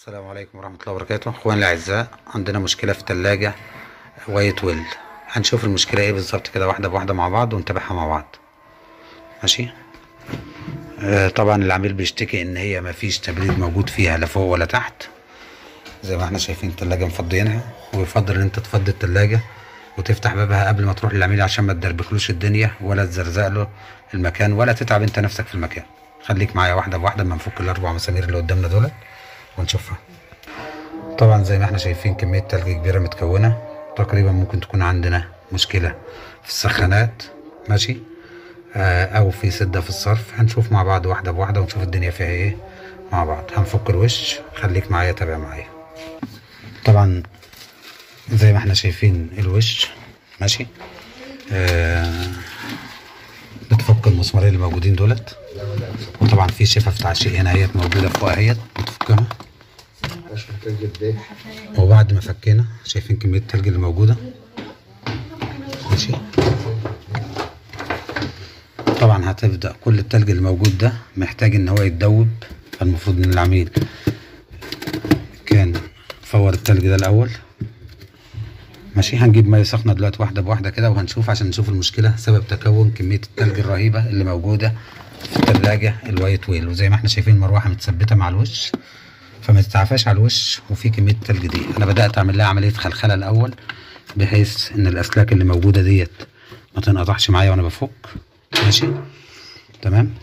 السلام عليكم ورحمة الله وبركاته اخواني الاعزاء عندنا مشكلة في التلاجة وايت ويل هنشوف المشكلة ايه بالظبط كده واحدة بواحدة مع بعض ونتابعها مع بعض ماشي آه طبعا العميل بيشتكي ان هي مفيش تبريد موجود فيها لا فوق ولا تحت زي ما احنا شايفين التلاجة مفضيينها ويفضل ان انت تفضي التلاجة وتفتح بابها قبل ما تروح للعميل عشان ما تدربكلوش الدنيا ولا تزرزق له المكان ولا تتعب انت نفسك في المكان خليك معايا واحدة بواحدة اما نفك الاربع مسامير اللي قدامنا دولت ونشوفها طبعا زي ما احنا شايفين كمية تلج كبيرة متكونة تقريبا ممكن تكون عندنا مشكلة في السخانات ماشي آه او في سدة في الصرف هنشوف مع بعض واحدة بواحدة ونشوف الدنيا فيها ايه مع بعض هنفك الوش خليك معايا تابع معايا طبعا زي ما احنا شايفين الوش ماشي آه بتفك المسمارين اللي موجودين دولت وطبعا في شفف تعشيق هنا اهيت موجودة فوق اهيت بتفكها وبعد ما فكينا شايفين كمية التلج اللي موجودة ماشي طبعا هتبدأ كل التلج اللي موجود ده محتاج ان هو يتدوب فالمفروض ان العميل كان فور التلج ده الاول ماشي هنجيب ميه سخنه دلوقتي واحده بواحده كده وهنشوف عشان نشوف المشكله سبب تكون كميه التلج الرهيبه اللي موجوده في الثلاجه الوايت ويل وزي ما احنا شايفين المروحه متثبته مع الوش فما تتعفاش على الوش وفي كميه التلج دي انا بدات اعمل لها عمليه خلخله الاول بحيث ان الاسلاك اللي موجوده ديت ما تنقطعش معايا وانا بفك ماشي تمام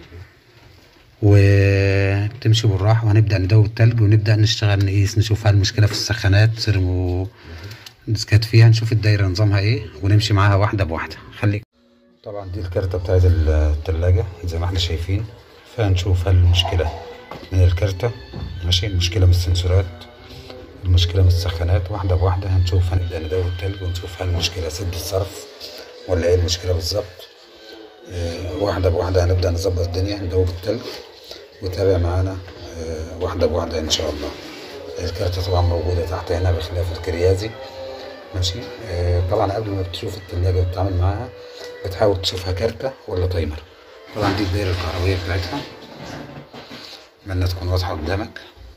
وتمشي بالراحه وهنبدا ندوب التلج ونبدا نشتغل نقيس نشوف هل المشكله في السخانات سيرمو ديسكات فيها نشوف الدايره نظامها ايه ونمشي معاها واحده بواحده خليك طبعا دي الكارته بتاعت التلاجة زي ما احنا شايفين فهنشوف هل المشكله من الكارته ماشي المشكله من السنسورات المشكله من السخانات واحده بواحده هنشوف هنبدا ندوب التلج ونشوف هل المشكله سد الصرف ولا ايه المشكله بالظبط اه واحده بواحده هنبدا نظبط الدنيا ندوب التلج وتابع معانا اه واحده بواحده ان شاء الله الكارته طبعا موجوده تحت هنا بخلاف الكريازي ماشي اه طبعا قبل ما بتشوف التلاجة وتتعامل معاها بتحاول تشوفها كارتة ولا تايمر طبعا دي الدايرة الكهربائية بتاعتها اتمنى تكون واضحة قدامك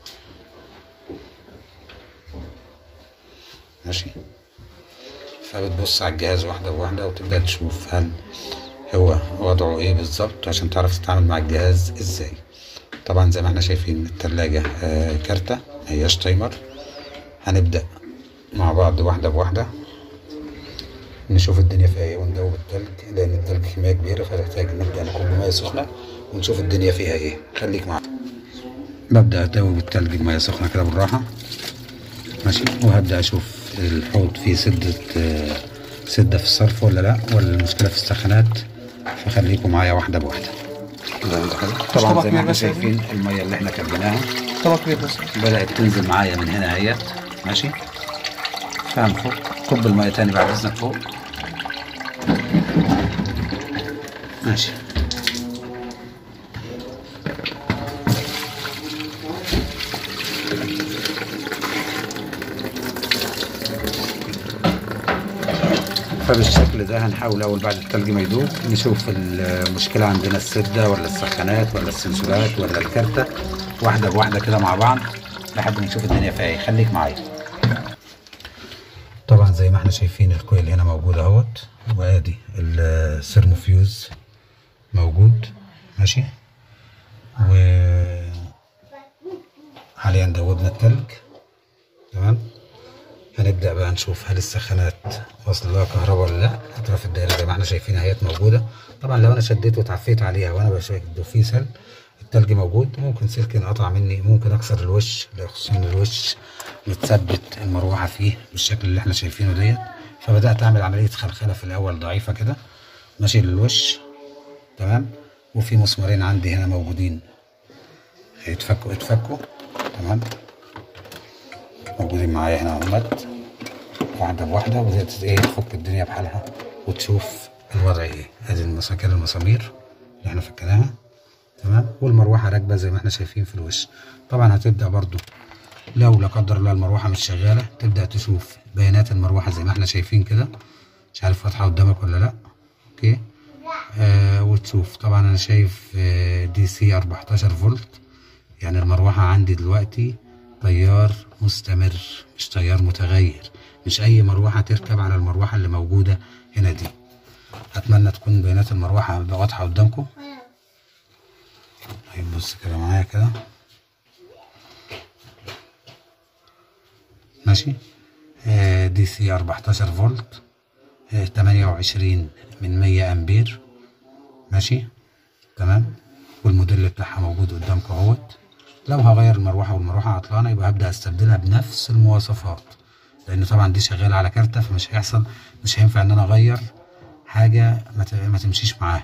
ماشي فبتبص على الجهاز واحدة بواحدة وتبدأ تشوف هل هو وضعه ايه بالظبط عشان تعرف تتعامل مع الجهاز ازاي طبعا زي ما احنا شايفين التلاجة آه كارتة مهياش تايمر هنبدأ مع بعض واحدة بواحدة نشوف الدنيا فيها ايه وندوب التلج لان التلج كمية كبيرة فتحتاج نبدأ نكب بمية سخنة ونشوف الدنيا فيها ايه خليك معايا ببدأ ادوب التلج بمية سخنة كده بالراحة ماشي وهبدأ اشوف الحوض فيه سدة سدة في الصرف ولا لا ولا المشكلة في السخانات فخليكم معايا واحدة بواحدة طبعا زي ما احنا شايفين المية اللي احنا كبيناها طبق كبير بس بدأت تنزل معايا من هنا اهيت ماشي فهنفك كب المية تاني بعد اذنك فوق ماشي فبالشكل ده هنحاول اول بعد التلج ما يدوب نشوف المشكلة عندنا السدة ولا السخانات ولا السنسورات ولا الكارتة واحدة بواحدة كده مع بعض لحد ما نشوف الدنيا فيها ايه خليك معايا طبعا زي ما احنا شايفين الكويل هنا موجود اهوت وادي السيرموفيوز موجود ماشي و حاليا دوبنا التلج تمام هنبدأ بقى نشوف هل السخانات واصل لها كهرباء ولا لا اطراف الدايرة زي ما احنا شايفين اهيت موجودة طبعا لو انا شديت وتعفيت عليها وانا بشد وفي سلك التلج موجود ممكن سلك ينقطع مني ممكن اكسر الوش خصوصا الوش متثبت المروحة فيه بالشكل اللي احنا شايفينه ديت فبدأت اعمل عملية خلخلة في الاول ضعيفة كده ماشي للوش تمام وفي مسمارين عندي هنا موجودين هيتفكوا اتفكوا تمام موجودين معايا هنا اهمت واحدة بواحدة وبدأت ايه تفك الدنيا بحالها وتشوف الوضع ايه ادي المساكن المسامير اللي احنا فكناها تمام والمروحة راكبة زي ما احنا شايفين في الوش طبعا هتبدأ برضو لو لا قدر الله المروحة مش شغالة تبدأ تشوف بيانات المروحة زي ما احنا شايفين كده مش عارف واضحة قدامك ولا لا اوكي آه وتشوف طبعا انا شايف آه دي سي 14 فولت يعني المروحة عندي دلوقتي تيار مستمر مش تيار متغير مش اي مروحة تركب على المروحة اللي موجودة هنا دي اتمنى تكون بيانات المروحة واضحة قدامكم طيب بص كده معايا كده ماشي آه، دي سي 14 فولت آه، 28 من 100 امبير ماشي تمام والموديل بتاعها موجود قدامكم اهوت لو هغير المروحه والمروحه عطلانه يبقى هبدا استبدلها بنفس المواصفات لان طبعا دي شغاله على كارته فمش هيحصل مش هينفع ان انا اغير حاجه ما ت- ما تمشيش معاها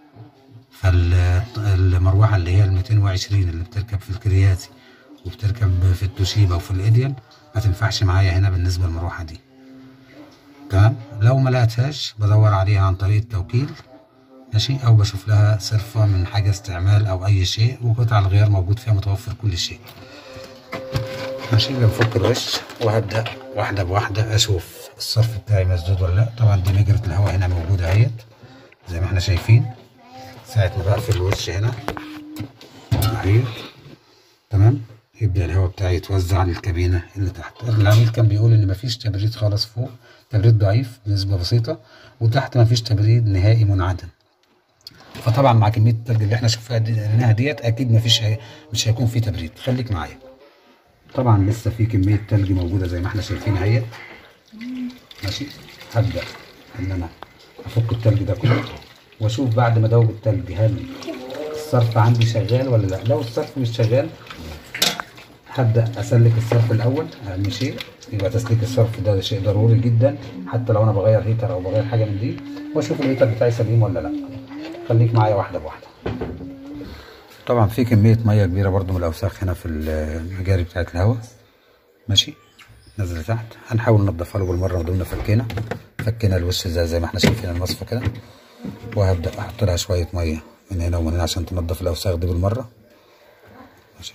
فالمروحه اللي هي ال 220 اللي بتركب في الكرياتي وبتركب في التوشيبا وفي الايديال ما تنفعش معايا هنا بالنسبه للمروحه دي تمام لو ما لقيتهاش بدور عليها عن طريق التوكيل ماشي او بشوف لها صرفة من حاجة استعمال او اي شيء وقطع الغيار موجود فيها متوفر كل شيء ماشي بنفك الوش وهبدأ واحدة بواحدة اشوف الصرف بتاعي مسدود ولا لا طبعا دي مجرة الهواء هنا موجودة اهيت زي ما احنا شايفين ساعة ما بقفل الوش هنا اهيت تمام يبدأ الهواء بتاعي يتوزع للكابينة اللي تحت العميل كان بيقول ان مفيش تبريد خالص فوق تبريد ضعيف بنسبة بسيطة وتحت مفيش تبريد نهائي منعدم فطبعا مع كميه التلج اللي احنا شفناها ديت اكيد مفيش هي... مش هيكون في تبريد خليك معايا طبعا لسه في كميه تلج موجوده زي ما احنا شايفين اهيت ماشي هبدا ان انا افك التلج ده كله واشوف بعد ما ادوب التلج هل الصرف عندي شغال ولا لا لو الصرف مش شغال هبدا اسلك الصرف الاول اهم شيء يبقى تسليك الصرف ده شيء ضروري جدا حتى لو انا بغير هيتر او بغير حاجه من دي واشوف الهيتر بتاعي سليم ولا لا خليك معايا واحده بواحده طبعا في كميه ميه كبيره برضو من الاوساخ هنا في المجاري بتاعه الهواء ماشي نزل تحت هنحاول ننضفها له بالمره ما دمنا فكينا فكينا الوش زي, زي ما احنا شايفين المصفى كده وهبدا احط لها شويه ميه من هنا ومن هنا عشان تنضف الاوساخ دي بالمره ماشي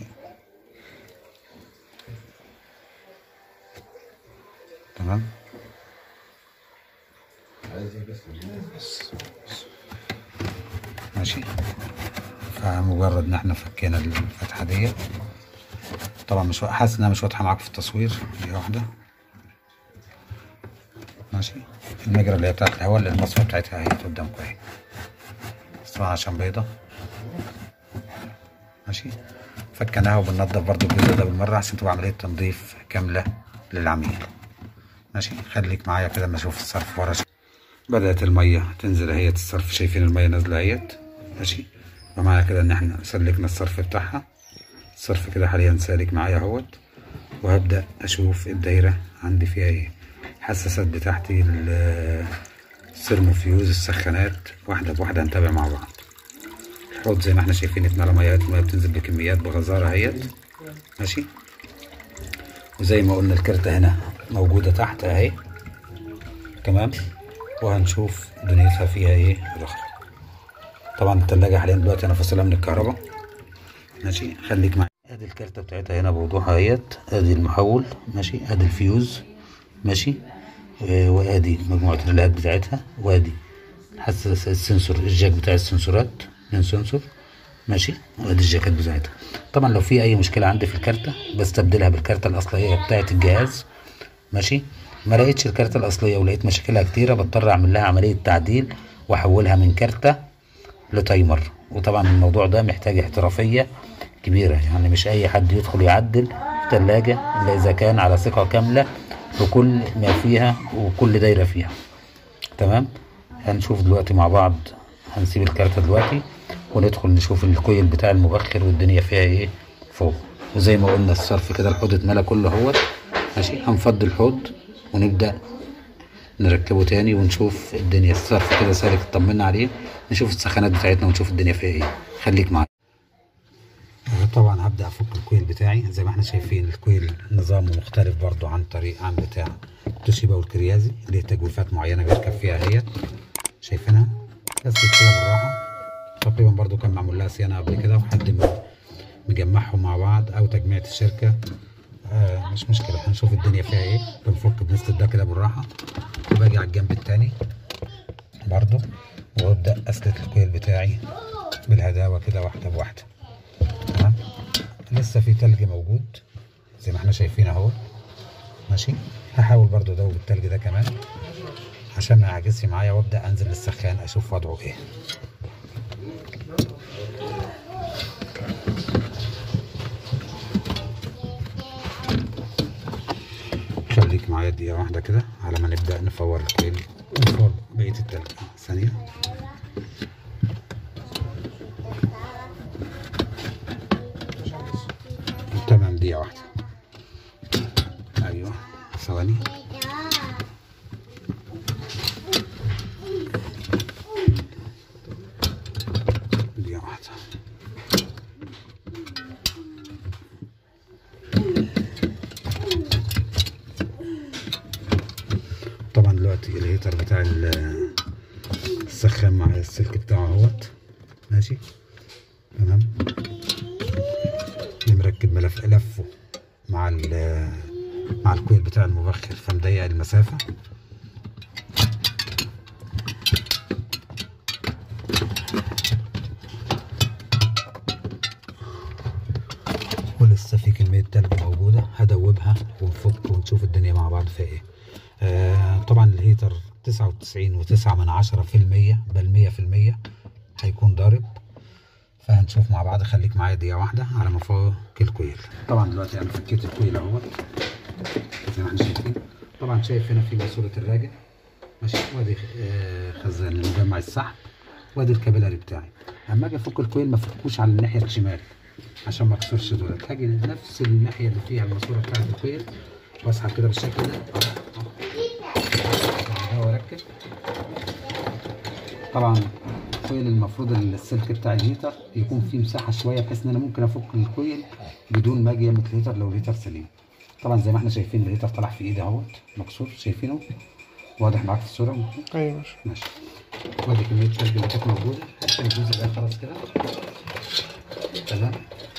تمام ماشي فمجرد ان احنا فكينا الفتحه ديت طبعا مش حاسس انها مش واضحه معاك في التصوير دي واحده ماشي المجرى اللي هي بتاعت الهواء اللي المصفى بتاعتها اهي قدامكم اهي بس طبعا عشان بيضه ماشي فكناها وبننضف برضو الجزء ده بالمره عشان تبقى عمليه تنظيف كامله للعميل ماشي خليك معايا كده اما اشوف الصرف ورا بدأت المية تنزل اهيت الصرف شايفين المية نازلة اهيت ماشي ومعنى كده ان احنا سلكنا الصرف بتاعها الصرف كده حاليا سالك معايا اهوت وهبدأ اشوف الدايرة عندي فيها ايه حساسات بتاعتي السيرموفيوز السخانات واحدة بواحدة هنتابع مع بعض الحوض زي ما احنا شايفين اتملى ميات المية بتنزل بكميات بغزارة اهيت ماشي وزي ما قلنا الكارتة هنا موجودة تحت اهي تمام وهنشوف دنيتها فيها ايه بالاخر طبعا التلاجة حاليا دلوقتي انا فاصلها من الكهرباء ماشي خليك معايا ادي الكارتة بتاعتها هنا بوضوح اهيت ادي المحول ماشي ادي الفيوز ماشي آه، وادي مجموعة الريلات بتاعتها وادي حساس السنسور الجاك بتاع السنسورات من سنسور ماشي وادي الجاكات بتاعتها طبعا لو في اي مشكلة عندي في الكارتة بستبدلها بالكارتة الاصلية بتاعت الجهاز ماشي ما لقيتش الكارتة الأصلية ولقيت مشاكلها كتيرة بضطر أعمل لها عملية تعديل وأحولها من كارتة لتايمر وطبعا الموضوع ده محتاج احترافية كبيرة يعني مش أي حد يدخل يعدل تلاجة إلا إذا كان على ثقة كاملة بكل ما فيها وكل دايرة فيها تمام هنشوف دلوقتي مع بعض هنسيب الكارتة دلوقتي وندخل نشوف الكويل بتاع المبخر والدنيا فيها ايه فوق وزي ما قلنا الصرف كده الحوض اتملى كله اهوت ماشي هنفضي الحوض ونبدأ نركبه تاني ونشوف الدنيا الصرف كده سالك اطمنا عليه نشوف السخانات بتاعتنا ونشوف الدنيا فيها ايه خليك معايا طبعا هبدأ افك الكويل بتاعي زي ما احنا شايفين الكويل نظامه مختلف برضو عن طريق عن بتاع توشيبا والكريازي ليه تجويفات معينة بيركب فيها اهيت شايفينها بس كده بالراحة تقريبا برضو كان معمول لها صيانة قبل كده وحد م- مجمعهم مع بعض او تجميعة الشركة آه مش مشكلة هنشوف الدنيا فيها ايه بنفك بنسكت ده كده بالراحة وباجي على الجنب التاني برضو وابدأ اسلت الكويل بتاعي بالهداوة كده واحدة بواحدة تمام لسه في تلج موجود زي ما احنا شايفين اهو ماشي هحاول برضو ادوب التلج ده كمان عشان ما يعجزش معايا وابدا انزل للسخان اشوف وضعه ايه خليك معايا دقيقة واحدة كده على ما نبدأ نفور الكيل ونفور بقية التلج ثانية تمام دقيقة واحدة أيوه ثواني دقيقة واحدة طبعا دلوقتي الهيتر بتاع ال- السخان مع السلك بتاعه اهوت ماشي تمام اللي مركب ملف لفه مع ال مع الكويل بتاع المبخر فمضيق المسافة ولسه في كمية تلج موجودة هدوبها ونفك ونشوف الدنيا مع بعض فيها ايه آه طبعا الهيتر تسعة وتسعين وتسعة من عشرة في المية بل مية في المية هيكون ضارب فهنشوف مع بعض خليك معايا دقيقة واحدة على ما افك الكويل طبعا دلوقتي انا فكيت الكويل اهوت زي ما احنا شايفين طبعا شايف هنا في ماسورة الراجل ماشي وادي آه، خزان مجمع السحب وادي الكابيلاري بتاعي اما اجي افك الكويل ما افكوش على الناحية الشمال عشان ما اكسرش دولت هاجي نفس الناحية اللي فيها الماسورة بتاعت الكويل واسحب كده بالشكل ده اهو اهو واركب طبعا الكويل المفروض السلك بتاع الهيتر يكون فيه مساحه شويه بحيث ان انا ممكن افك الكويل بدون ما اجي امت الهيتر لو الهيتر سليم طبعا زي ما احنا شايفين الهيتر طلع في ايدي اهوت مكسور شايفينه واضح معاك في الصوره ايوه ماشي ماشي وادي كميه التلج اللي كانت موجوده هشيل الجزء ده خلاص كده تمام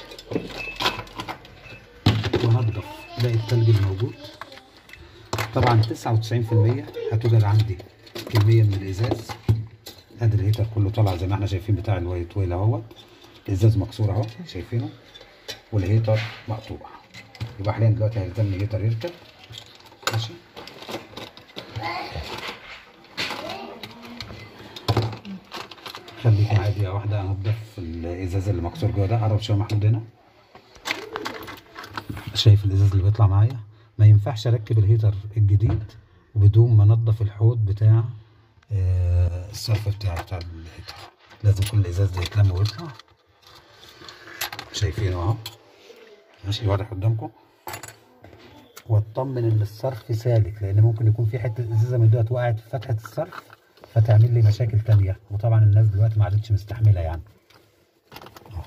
وهنضف باقي التلج الموجود طبعا 99% هتوجد عندي كميه من الازاز ادي الهيتر كله طالع زي ما احنا شايفين بتاع الوايت ويل اهوت الازاز مكسور اهو شايفينه والهيتر مقطوع يبقى حاليا دلوقتي هيلزمني الهيتر يركب ماشي خليك معايا دقيقة واحدة انضف الازاز اللي مكسور جوه ده قرب شوية يا محمود هنا شايف الازاز اللي بيطلع معايا ما ينفعش اركب الهيتر الجديد وبدون ما انضف الحوض بتاع آه، الصرف بتاعي بتاع الهيتر لازم كل الازاز ده يتلم ويطلع شايفينه اهو ماشي واضح قدامكم واطمن ان الصرف سالك لان ممكن يكون في حته ازازه من دولت وقعت في فتحه الصرف فتعمل لي مشاكل تانية وطبعا الناس دلوقتي ما عادتش مستحمله يعني أهو.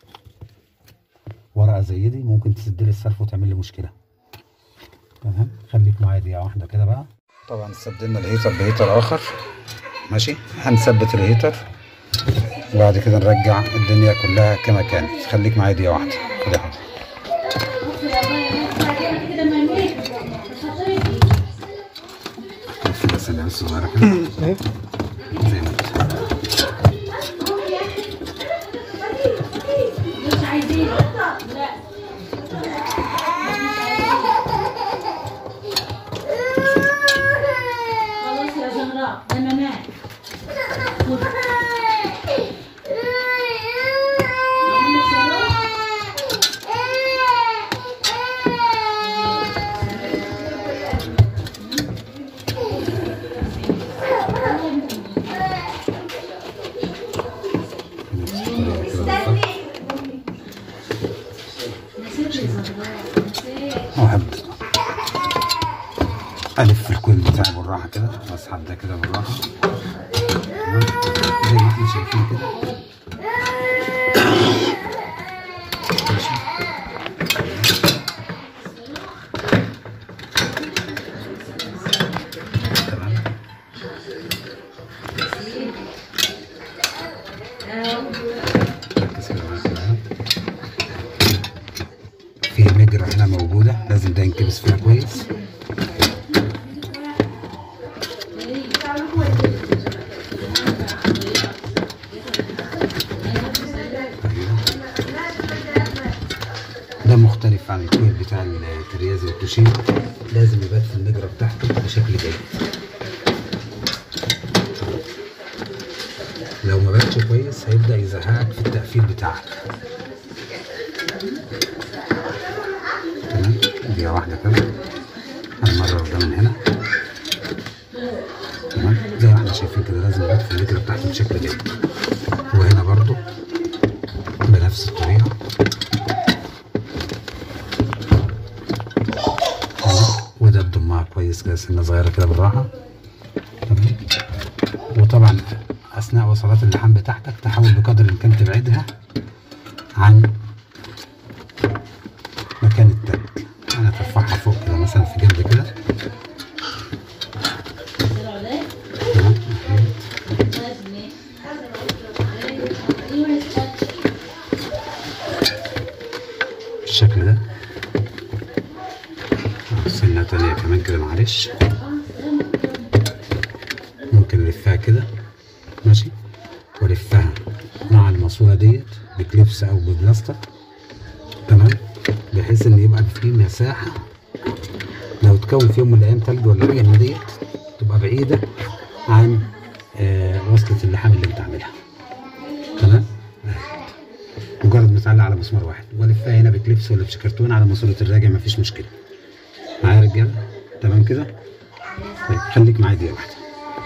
ورقه زي دي ممكن تسد لي الصرف وتعمل لي مشكله تمام خليك معايا دقيقه واحده كده بقى طبعا استبدلنا الهيتر بهيتر اخر ماشي هنثبت الهيتر وبعد كده نرجع الدنيا كلها كما كانت خليك معايا دقيقه واحده خد يا حبيبي بس بس اللي بس صغيره كده زي ما انت خلاص يا زهراء ده منام بالطريقة كده بالظبط. وهبدأ ألف الكويل بتاعي بالراحة كده وأسحب ده كده بالراحة تمام؟ زي ما احنا شايفين كده ماشي تمام ركز كده معايا كده. في مجرى هنا موجودة لازم ده ينكبس فيها كويس ده مختلف عن الكويل بتاع بتاع الترياز والكوشين لازم يبات في المجرى بتاعته بشكل جيد لو ما باتش كويس هيبدأ يزهقك في التقفيل بتاعك تمام دي واحدة كده هنمرر ده من هنا تمام زي ما احنا شايفين كده لازم يبات في المجرى بتاعته بشكل جيد وهنا برضو بنفس الطريقة وده تضمها كويس كده سنة صغيرة كده بالراحة تمام وطبعا أثناء وصلات اللحام بتاعتك تحاول بقدر الإمكان تبعدها عن مكان التلج أنا ترفعها فوق كده مثلا في جنب كده تمام بالشكل ده سنة تانية كمان كده معلش ممكن نلفها كده ماشي والفها مع الماسورة ديت بكليبس او ببلاستر تمام بحيث ان يبقى في مساحة لو تكون في يوم من الايام تلج ولا حاجة من ديت تبقى بعيدة عن آه وصلة اللحام اللي انت عاملها تمام مجرد متعلق على مسمار واحد والفها هنا بكليبس ولا بشكرتون على ماسورة الراجع مفيش مشكلة معايا يا رجاله تمام كده طيب خليك معايا دقيقه واحده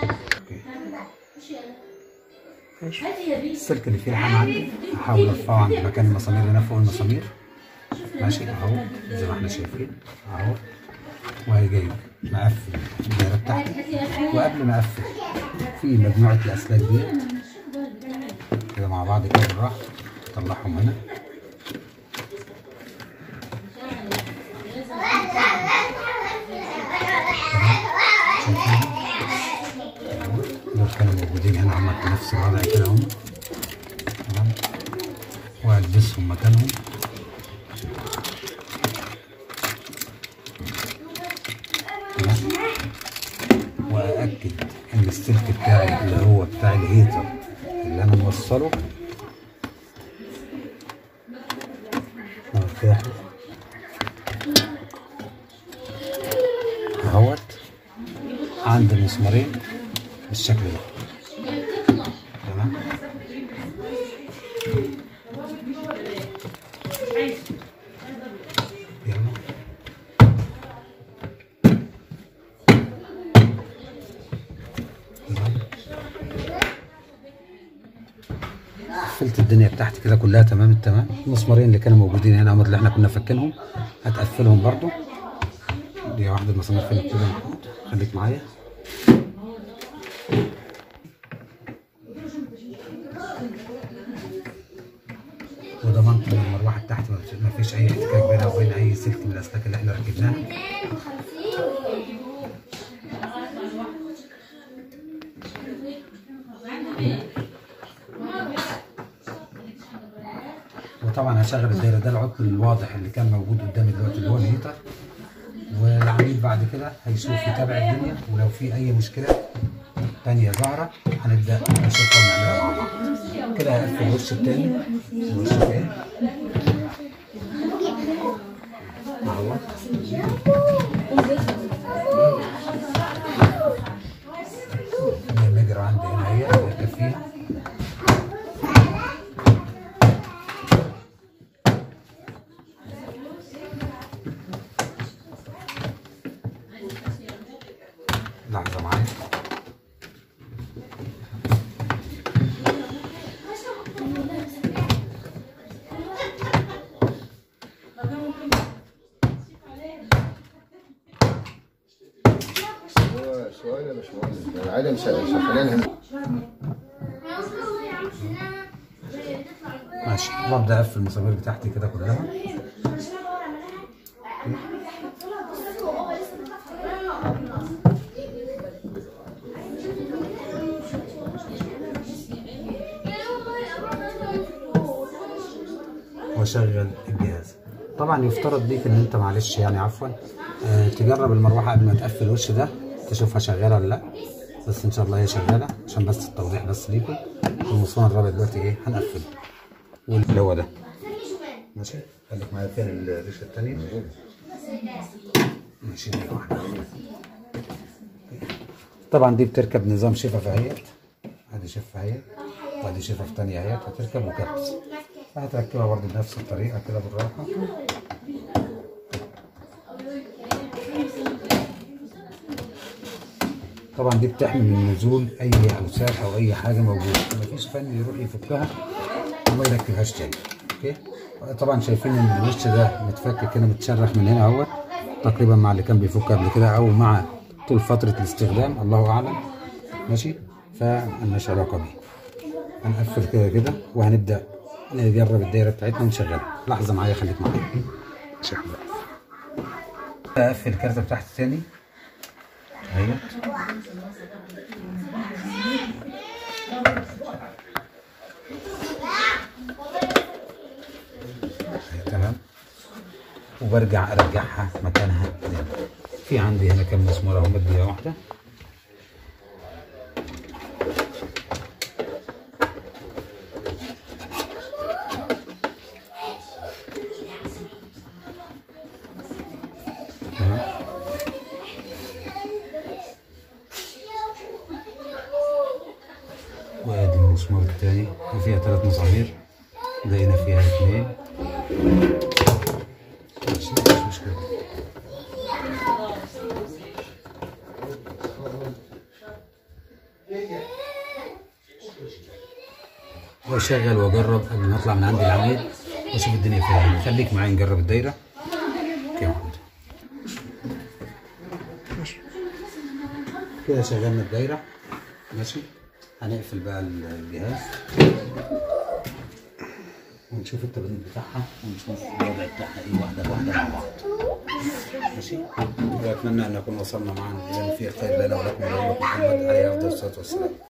السلك اللي فيه لحام عندي هحاول ارفعه عند مكان المسامير هنا فوق المسامير ماشي اهو زي ما احنا شايفين اهو وهي جاي مقفل الدايره بتاعتي وقبل ما اقفل في مجموعه الاسلاك دي كده مع بعض كده بالراحه طلعهم هنا دول كانوا موجودين هنا هم بنفس الوضع كده هم تمام والبسهم مكانهم تمام واكد ان السلك بتاعي اللي هو بتاع الهيتر اللي انا موصله مرتاح اهوت عند المسمارين بالشكل ده تمام يلا تمام. قفلت الدنيا بتاعتي كده كلها تمام التمام المسمارين اللي كانوا موجودين هنا هم اللي احنا كنا فاكينهم هتقفلهم برضو دي واحدة مسامير فين كده محمود خليك معايا وضمنت ان المروحه بتاعتي ما فيش اي احتكاك بينها وبين اي سلك من الاسلاك اللي احنا ركبناها وطبعا هشغل الدايره ده العطل الواضح اللي كان موجود قدامي دلوقتي اللي هو الهيتر والعميل بعد كده هيشوف يتابع الدنيا ولو في اي مشكله تانية ظاهرة هنبدأ نشوفها ونعملها مع بعض كده هقفل الوش التاني الوش التاني اهو المجرى عندي هنا هي بركب فيها لحظة معايا هو سؤال يا باشمهندس يعني عادي مش شغالين هنا ماشي وابدا اقفل المسامير بتاعتي كده كلها واشغل الجهاز طبعا يفترض بيك ان انت معلش يعني عفوا آه تجرب المروحه قبل ما تقفل الوش ده تشوفها شغاله ولا لا بس ان شاء الله هي شغاله عشان بس التوضيح بس ليكم المصون الرابع دلوقتي ايه هنقفله واللي هو ده ماشي خليك معايا فين الريشه الثانيه ماشي دي واحدة طبعا دي بتركب نظام شفا اهيت ادي شفا اهيت وادي شفا في تانية اهيت هتركب وكبس هتركبها برضه بنفس الطريقة كده بالراحة طبعا دي بتحمي من نزول اي اوساخ او اي حاجه موجوده مفيش فني يروح يفكها وما يركبهاش تاني اوكي طبعا شايفين ان الوش ده متفك كده متشرخ من هنا اهوت تقريبا مع اللي كان بيفك قبل كده او مع طول فتره الاستخدام الله اعلم ماشي فمالناش علاقه بيه هنقفل كده كده وهنبدا نجرب الدايره بتاعتنا ونشغلها لحظه معايا خليك معايا ماشي يا حبيبي اقفل الكارته بتاعتي تاني اهي تمام وبرجع ارجعها مكانها تاني في عندي هنا كام مسمار اهو مديه واحده تمام وادي المسمار التاني وفيها ثلاث مسامير لقينا فيها اثنين ماشي مش مشكلة واشغل واجرب قبل ما اطلع من عند العميد واشوف الدنيا فيها ايه خليك معايا نجرب الدايره اوكي يا محمود ماشي. كده شغلنا الدايره ماشي هنقفل بقى الجهاز ونشوف التبريد بتاعها ونشوف الوضع بتاعها ايه واحده بواحده مع بعض ماشي واتمنى ان نكون وصلنا معانا الى فيه خير لنا ولكم ولكم محمد عليه افضل الصلاه والسلام